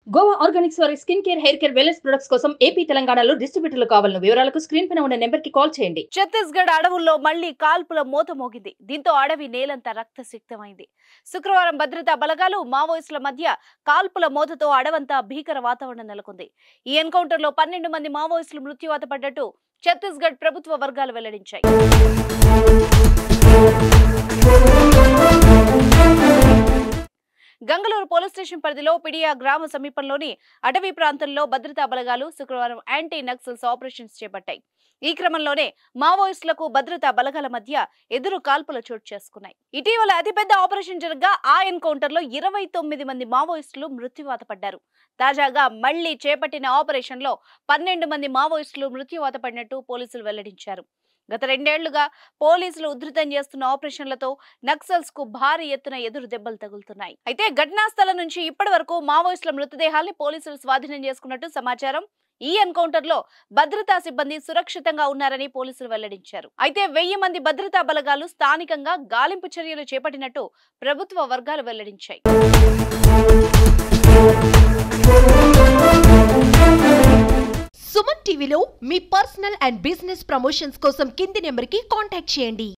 Goa organics వారి skin care hair care wellness products కోసం AP తెలంగాణలో డిస్ట్రిబ్యూటర్లు కావాలను వివరాలకు స్క్రీన్ పైన ఉన్న నెంబర్ కి కాల్ చేయండి ఛత్తీస్గఢ్ అడవుల్లో మళ్లీ కాల్పుల మోత మోగింది దీంతో అడవి నేలంతా రక్తసిక్తమైంది శుక్రవారం భద్రతా బలగాలు మావోయిస్టుల మధ్య కాల్పుల మోతతో అడవంతా భీకర వాతావరణం నెలకొంది ఈ ఎన్కౌంటర్ లో పన్నెండు మంది మావోయిస్టులు మృత్యువాత పడ్డట్టు ఛత్తీస్గఢ్ ప్రభుత్వ వర్గాలు వెల్లడించాయి గంగలూరు పోలీస్ స్టేషన్ పరిధిలో పిడియా గ్రామ సమీపంలోని అటవీ ప్రాంతంలో భద్రతా బలగాలు శుక్రవారం యాంటీ నక్సల్స్ ఆపరేషన్స్ చేపట్టాయి ఈ క్రమంలోనే మావోయిస్టులకు భద్రతా బలగాల మధ్య ఎదురు కాల్పులు చోటు చేసుకున్నాయి ఇటీవల అతిపెద్ద ఆపరేషన్ జరగగా ఆ ఎన్కౌంటర్ లో ఇరవై తొమ్మిది మంది మావోయిస్టులు మృత్యువాత పడ్డారు తాజాగా మళ్లీ చేపట్టిన ఆపరేషన్ లో పన్నెండు మంది మావోయిస్టులు మృత్యువాత పడినట్టు పోలీసులు వెల్లడించారు గత రెండేళ్లుగా పోలీసులు ఉధృతం చేస్తున్న ఆపరేషన్లతో నక్సల్స్ కు భారీ ఎత్తున ఎదురు దెబ్బలు తగులుతున్నాయి అయితే ఘటనా స్థలం నుంచి ఇప్పటి వరకు మావోయిస్టుల మృతదేహాల్ని పోలీసులు స్వాధీనం చేసుకున్నట్టు సమాచారం ఈ ఎన్కౌంటర్ లో భద్రతా సిబ్బంది సురక్షితంగా ఉన్నారని పోలీసులు వెల్లడించారు అయితే వెయ్యి మంది భద్రతా బలగాలు స్థానికంగా గాలింపు చర్యలు చేపట్టినట్టు ప్రభుత్వ వర్గాలు వెల్లడించాయి సుమన్ టీవీలో మీ పర్సనల్ అండ్ బిజినెస్ ప్రమోషన్స్ కోసం కింది నెంబర్కి కాంటాక్ట్ చేయండి